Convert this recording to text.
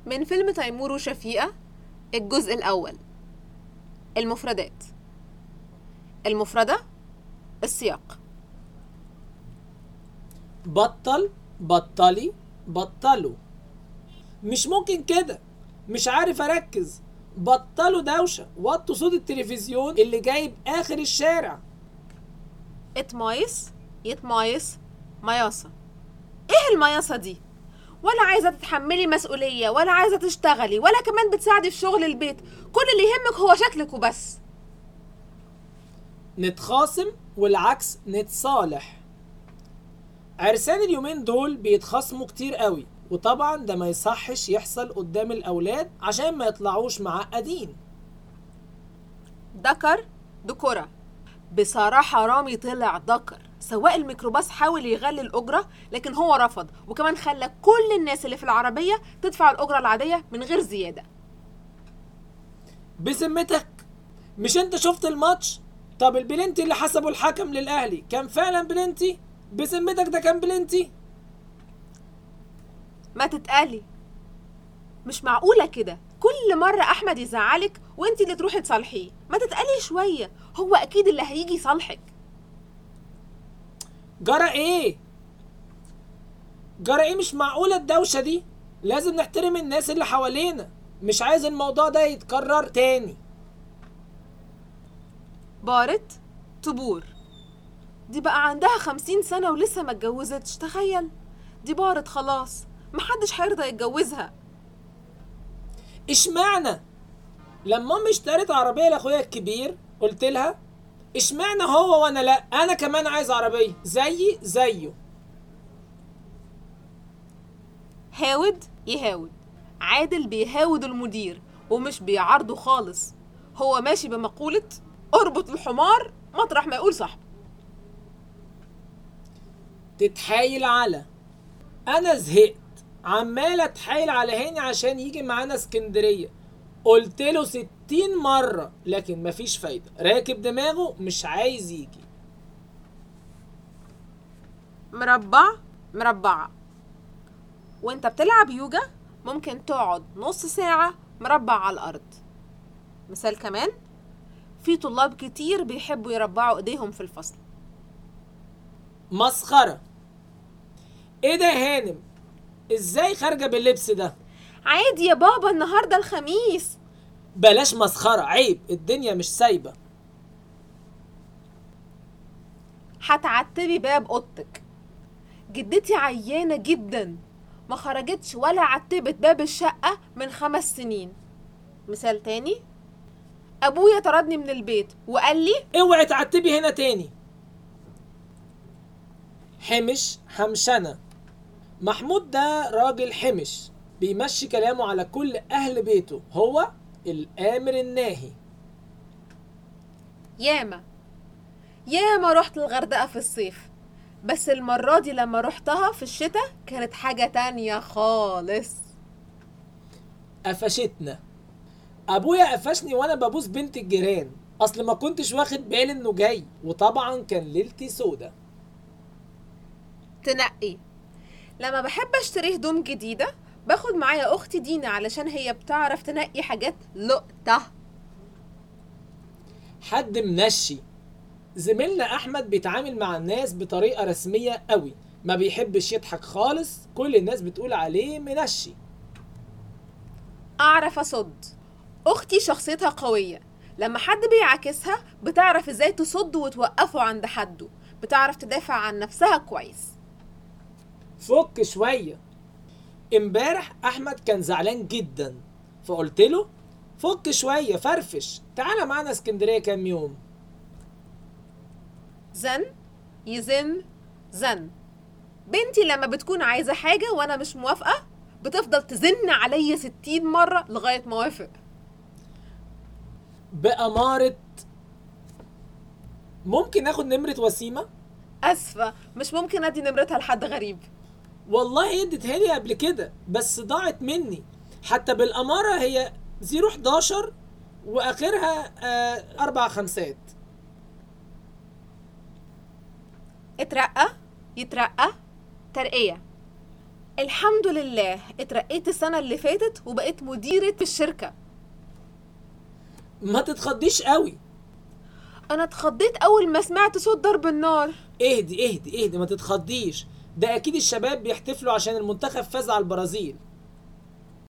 من فيلم تيمور وشفيقة الجزء الأول المفردات المفردة السياق بطل بطلي بطلوا مش ممكن كده مش عارف اركز بطلوا دوشه وطوا صوت التلفزيون اللي جايب اخر الشارع اتمايص يتمايص مياصة ايه المياصة دي ولا عايزة تتحملي مسؤولية ولا عايزة تشتغلي ولا كمان بتساعدي في شغل البيت كل اللي يهمك هو شكلك وبس نتخاصم والعكس نتصالح عرسان اليومين دول بيتخاصموا كتير قوي وطبعا ده ما يصحش يحصل قدام الاولاد عشان ما يطلعوش معقدين دكر دكرة بصراحة رامي طلع دكر سواق الميكروباص حاول يغلي الأجرة لكن هو رفض وكمان خلى كل الناس اللي في العربية تدفع الأجرة العادية من غير زيادة بذمتك مش انت شفت الماتش طب البلنتي اللي حسبه الحكم للاهلي كان فعلا بلنتي بذمتك ده كان بلنتي ما تتقالي مش معقولة كده كل مرة أحمد يزعلك وانت اللي تروحي تصالحيه ما تتقالي شوية هو أكيد اللي هيجي يصالحك جرى ايه جرى ايه مش معقولة الدوشة دي لازم نحترم الناس اللي حوالينا مش عايز الموضوع ده يتكرر تاني بارت تبور دي بقى عندها خمسين سنة ولسه ما اتجوزتش تخيل دي بارت خلاص محدش هيرضى يتجوزها اشمعنى لما امي اشترت عربية لاخويا الكبير قلت لها اشمعنى هو وانا لا انا كمان عايز عربية زيي زيه هاود يهاود عادل بيهاود المدير ومش بيعارضه خالص هو ماشي بمقولة اربط الحمار مطرح ما يقول صاحبه تتحايل على انا زهقت عمال اتحايل على هاني عشان يجي معانا اسكندريه قلت له ستين مرة لكن مفيش فايدة راكب دماغه مش عايز يجي مربع مربعة وانت بتلعب يوجا ممكن تقعد نص ساعة مربع على الأرض مثال كمان في طلاب كتير بيحبوا يربعوا ايديهم في الفصل مسخرة ايه ده يا هانم ازاي خارجة باللبس ده عادي يا بابا النهاردة الخميس بلاش مسخرة عيب الدنيا مش سايبة هتعتبي باب اوضتك جدتي عيانة جدا ما خرجتش ولا عتبت باب الشقة من خمس سنين مثال تاني ابويا طردني من البيت وقال لي اوعي تعتبي هنا تاني حمش حمشنة محمود ده راجل حمش بيمشي كلامه على كل أهل بيته هو الآمر الناهي ياما ياما رحت الغردقة في الصيف بس المرة دي لما رحتها في الشتاء كانت حاجة تانية خالص قفشتنا أبويا قفشني وأنا ببوس بنت الجيران أصل ما كنتش واخد بالي إنه جاي وطبعا كان ليلتي سودا تنقي لما بحب اشتري هدوم جديدة باخد معايا اختي دينا علشان هي بتعرف تنقي حاجات لقطة حد منشي زميلنا أحمد بيتعامل مع الناس بطريقة رسمية قوي ما بيحبش يضحك خالص كل الناس بتقول عليه منشي اعرف اصد اختي شخصيتها قوية لما حد بيعاكسها بتعرف ازاي تصد وتوقفه عند حده بتعرف تدافع عن نفسها كويس فك شوية امبارح احمد كان زعلان جدا فقلت له فك شوية فرفش تعالى معانا اسكندرية كام يوم زن يزن زن بنتي لما بتكون عايزة حاجة وانا مش موافقة بتفضل تزن عليا ستين مرة لغاية ما اوافق بأمارة ممكن اخد نمرة وسيمة اسفة مش ممكن ادي نمرتها لحد غريب والله هي اديتها لي قبل كده بس ضاعت مني حتى بالأمارة هي 011 واخرها آه اربع خمسات اترقى يترقى ترقية الحمد لله اترقيت السنة اللي فاتت وبقيت مديرة في الشركة ما تتخضيش قوي انا اتخضيت اول ما سمعت صوت ضرب النار اهدي اهدي اهدي ما تتخضيش ده اكيد الشباب بيحتفلوا عشان المنتخب فاز على البرازيل